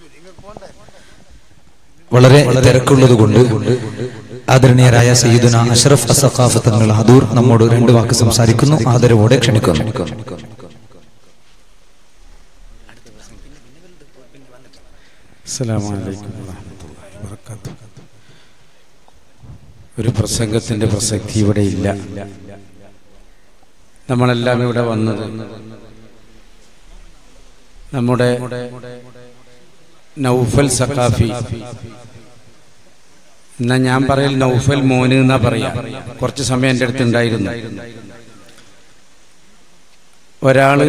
വളരെ തിരക്കുള്ളത് കൊണ്ട് ആദരണീയരായ സയ്യിദുന അഷ്റഫ് അസഖാഫ് തങ്ങൾ ഹദൂർ നമ്മോട് രണ്ട് വാക്ക് സംസാരിക്കുന്നു ആദരവോടെ ക്ഷണിക്കുന്നു അസ്സലാമു അലൈക്കും വറഹ്മത്തുള്ളാഹി വബറകാതുഹു. ഒരു പ്രസംഗത്തിന്റെ പ്രസക്തി ഇവിടെ ഇല്ല നമ്മളെല്ലാം ഇവിടെ വന്നത് നമ്മുടെ നൗഫൽ സഖാഫി എന്നാ ഞാൻ പറയൽ നൗഫൽ മോന് എന്നാ പറയാ കുറച്ച് സമയം എൻ്റെ അടുത്ത് ഉണ്ടായിരുന്നു ഒരാള്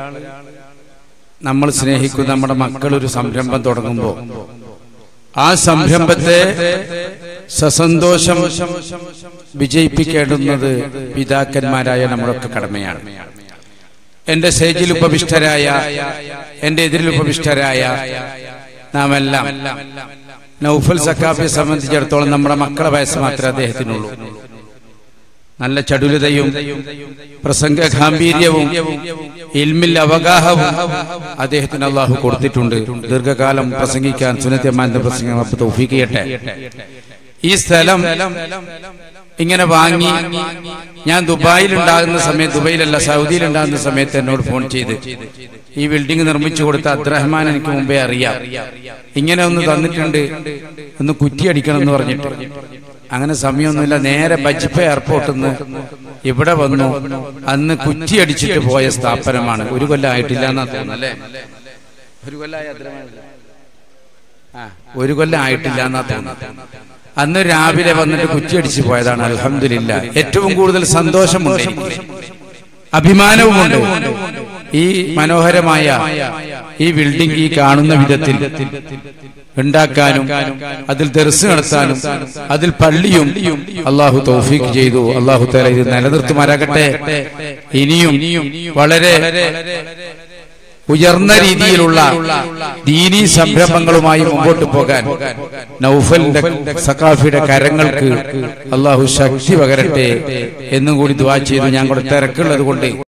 നമ്മൾ സ്നേഹിക്കുന്ന നമ്മുടെ മക്കൾ ഒരു സംരംഭം തുടങ്ങുമ്പോൾ ആ സംരംഭത്തെ സസന്തോഷം വിജയിപ്പിക്കേണ്ടുന്നത് പിതാക്കന്മാരായ നമ്മളൊക്കെ കടമയാണ് എന്റെ സ്റ്റേജിൽ ഉപവിഷ്ടരായ എന്റെ എതിരിൽ ഉപവിഷ്ടരായ നാം എല്ലാം നൗഫൽ സക്കാഫിയെ സംബന്ധിച്ചിടത്തോളം നമ്മുടെ മക്കളെ വയസ്സ് മാത്രമേ അദ്ദേഹത്തിനുള്ളൂ നല്ല ചടുലതയും പ്രസംഗ ഗാംഭീര്യവും ഇൽമിൽ അവഗാഹവും അദ്ദേഹത്തിന് അള്ളാഹു കൊടുത്തിട്ടുണ്ട് ദീർഘകാലം പ്രസംഗിക്കാൻ സുനത്യമാന്റെ പ്രസംഗം അപ്പൊ തൗഫീഖ് ചെയ്യട്ടെ ഈ സ്ഥലം ഇങ്ങനെ വാങ്ങി ഞാൻ ദുബായിൽ ഉണ്ടാകുന്ന സമയത്ത് ദുബായിലല്ല സൗദിയിൽ ഉണ്ടാകുന്ന സമയത്ത് എന്നോട് ഫോൺ ചെയ്ത് ഈ ബിൽഡിംഗ് നിർമ്മിച്ചു കൊടുത്ത അബ്ദുറഹ്മാൻ എനിക്ക് മുമ്പേ അറിയാം ഇങ്ങനെ ഒന്ന് തന്നിട്ടുണ്ട് ഒന്ന് കുറ്റിയടിക്കണം എന്ന് പറഞ്ഞിട്ട് അങ്ങനെ സമയമൊന്നുമില്ല നേരെ ബജ്പ എയർപോർട്ടിൽ നിന്ന് ഇവിടെ വന്നു അന്ന് കുറ്റിയടിച്ചിട്ട് പോയ സ്ഥാപനമാണ് ഒരു കൊല്ലം ആയിട്ടില്ല എന്നാ തോന്നുന്നല്ലേ ഒരു കൊല്ലമായി അബ്ദുറഹ്മാൻ ആ, ഒരു കൊല്ലം ആയിട്ടില്ല എന്നാ തോന്നുന്നത് അന്ന് രാവിലെ വന്നിട്ട് കുറ്റിയടിച്ച് പോയതാണ് അൽഹംദുലില്ല ഏറ്റവും കൂടുതൽ സന്തോഷമുണ്ട് എനിക്ക്. അഭിമാനവുമുണ്ട് ഈ മനോഹരമായ ഈ ബിൽഡിംഗ് ഈ കാണുന്ന വിധത്തിൽ ഉണ്ടാക്കാനും അതിൽ ദർസ് നടത്താനും അതിൽ പള്ളിയും അള്ളാഹു തൗഫീഖ് ചെയ്തു അള്ളാഹു തല ഇത് നിലനിർത്തുമാരാകട്ടെ ഇനിയും വളരെ ഉയർന്ന രീതിയിലുള്ള ദീനീ സംരംഭങ്ങളുമായി മുമ്പോട്ട് പോകാൻ നൗഫലിന്റെ സക്കാഫിയുടെ കരങ്ങൾക്ക് അള്ളാഹു ശക്തി പകരട്ടെ എന്നും കൂടി ദുവാ ചെയ്തു ഞാൻ കൂടെ തിരക്കുള്ളത് കൊണ്ട്